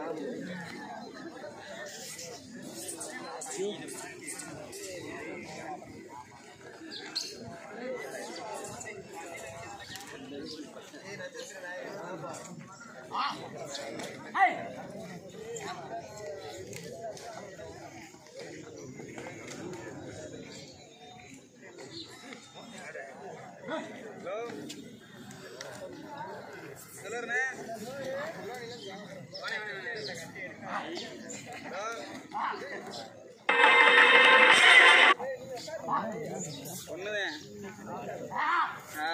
ஒண்ணுதான் ஆ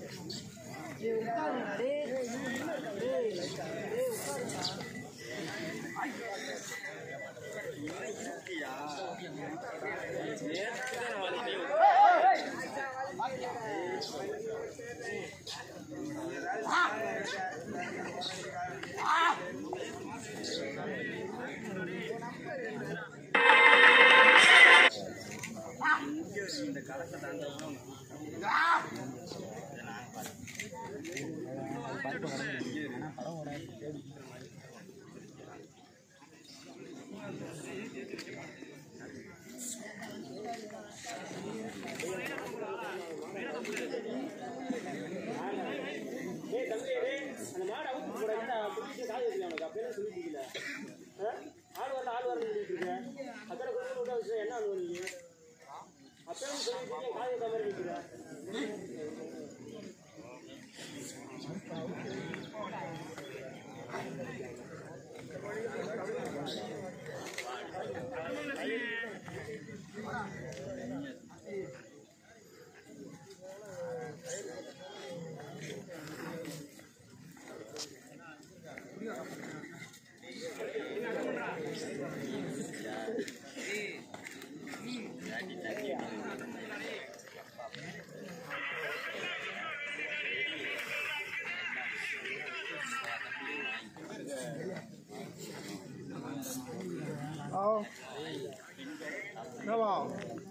Đâu? Nó bảo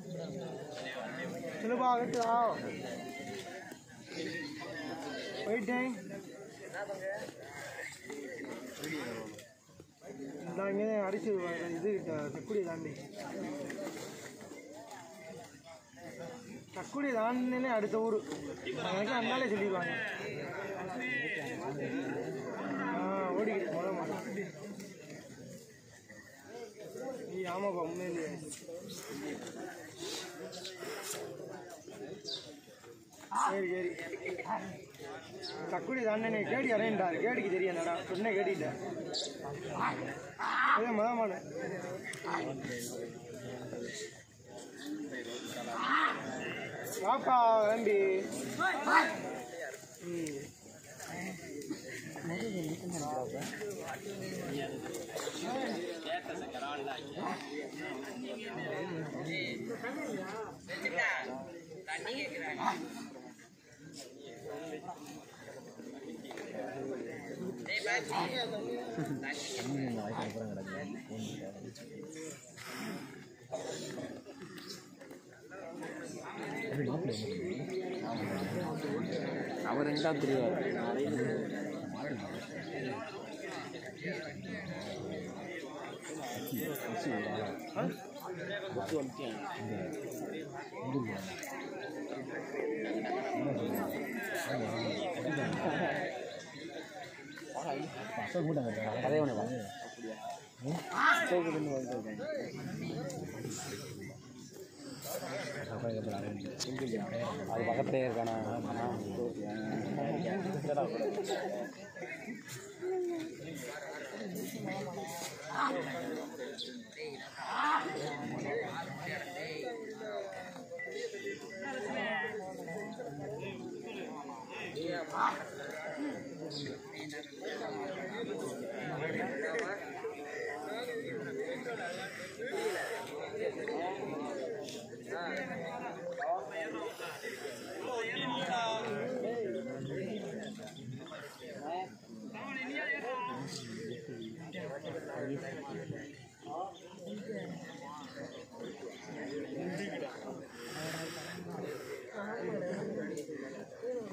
Nó bảo cái nào Waiting இந்த இங்கே அடிச்சு இது தக்குடி தாண்டி தக்குடி தாண்டினே அடுத்த ஊர் எனக்கு அந்தாலே சொல்லிடுவாங்க ஆ ஓடிக்கிட்டு முத மாட்டோம் நீ ஆமாப்பா உண்மையிலேயே சரி சரி தக்குடி தாண்டனே கேடி இறையண்டாரு கேடிக்கு தெரியாதடா சொன்ன கேடிட்ட அதே மத மாடு வாப்பா வேண்டி ம் அவர் எங்கே தெரியாது அதே ஒன்று அது பக்கத்துலேயே இருக்கானா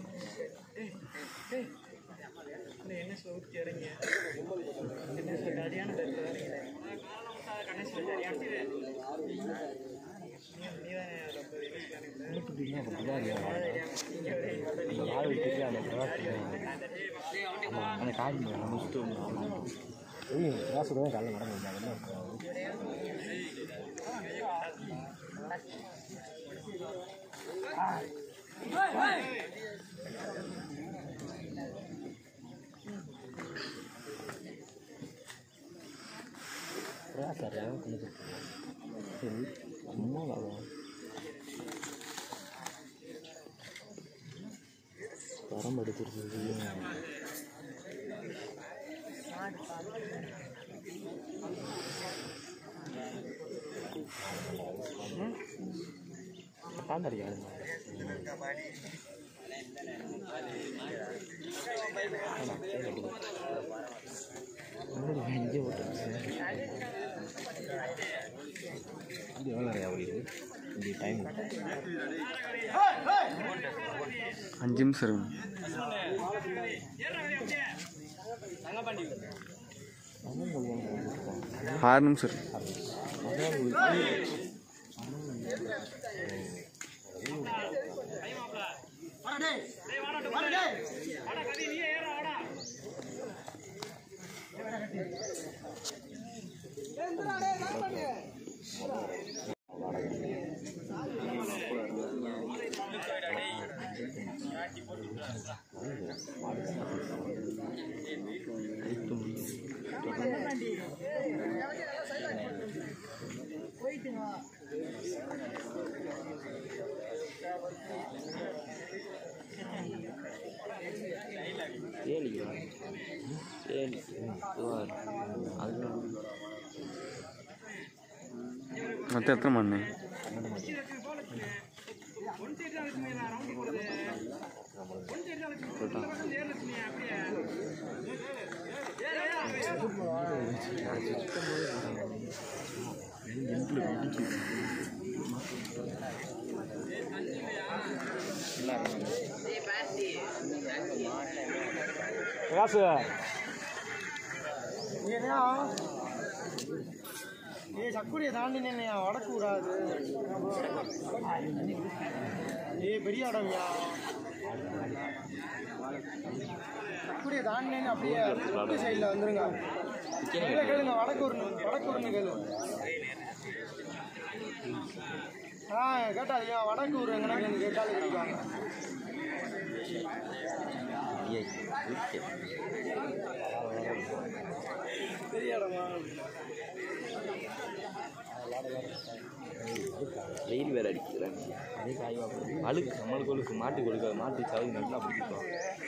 என்ன அந்த காடி முடிச்சுட்டு ஏய் காசு தான் காலையில் நடந்து சரியா கொஞ்சம் சரி சும்மா வரும் தரம் எடுத்துருக்கு தாண்டறியா இங்கே போட்டு இது எவ்வளோ நிறையா ஓடிது இந்த டைம் அஞ்சு நிமிஷம் இருக்கும் ஆறு நிமிஷம் இருக்கும் ஏழு ஏழு அது மொத்தம் எத்தனை மணி காசு ஏன்னா ஏய் சக்குடியை தாண்டி நின்னையா வடக்கு விடாது ஏய் பெரிய இடம்யா சக்குடியை தாண்டி அப்படியே லெஃப்ட் சைடில் வந்துருங்க கேளுங்க கேளுங்க வடக்கு ஒரு வடக்கு ஒன்று கேளு ஆ கேட்டாதியா வடக்கு ஒரு எங்கன்னா கேளு கேட்டாலும் கிடைப்பாங்க பெரிய இடமா வெயில் வேற அடிக்கிறாங்க அதே காய்வா அழுக்கு நம்மளுக்கு ஒழுக்கு மாட்டு கொடுக்காது மாட்டு சவுதி நல்லா பிடிக்கும்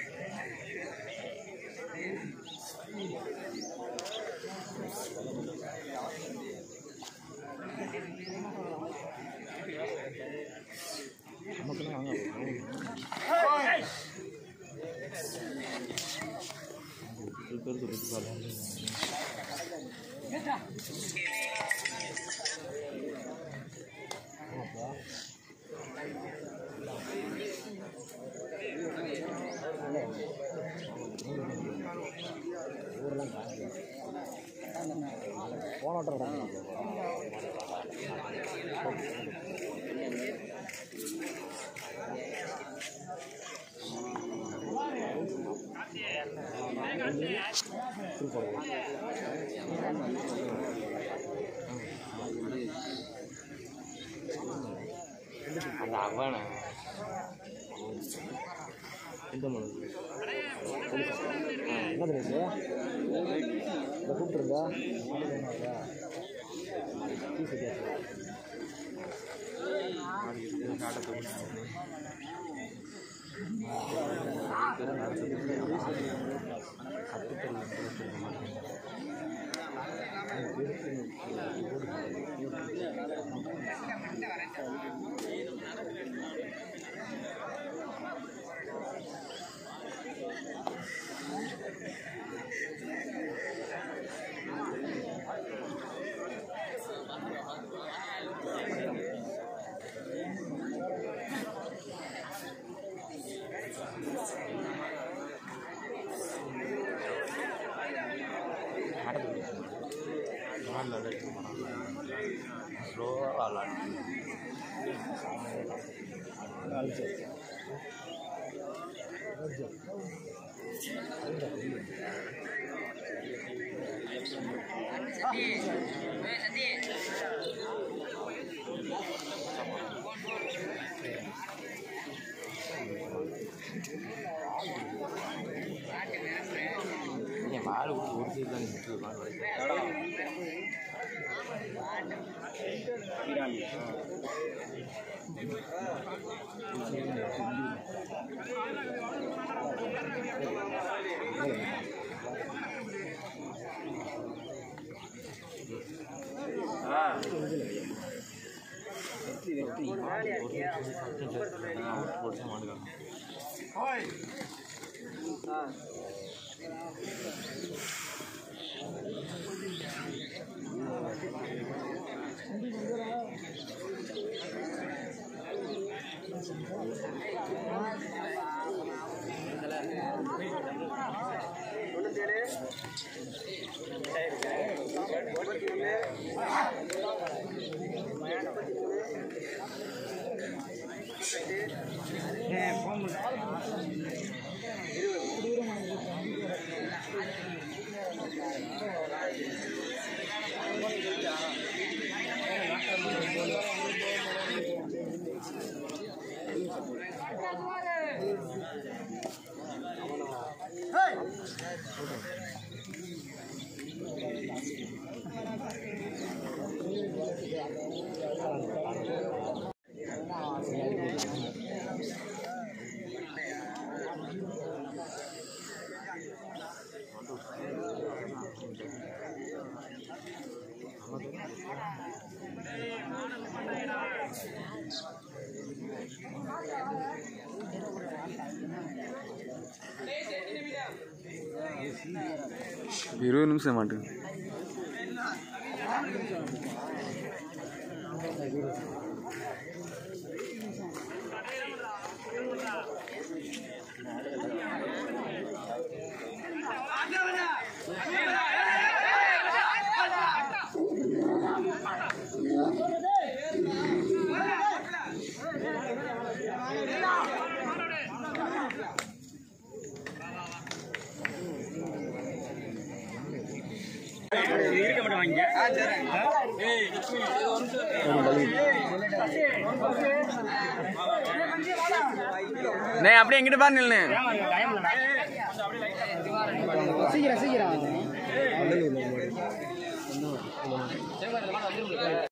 நமக்குலாம் வாங்க பேருக்கு போனோட்ட அந்த அவனை எந்த மனு என்ன தினேஷ் இந்த கூப்பிட்டுருந்தா டீ சரியாச்சு ஆட மாடல் விளையாட்டு ஸ்லோவாக விளாடு என் மாடு கூட ஒரு சைடு தான் நிற்குது மாடு ஒரு மாடு இருபது நிமிஷம் மாட்டுங்க நே அப்படியே எங்கிட்ட பாரு நில்லுண்ணே சீக்கிரம் சீக்கிரம்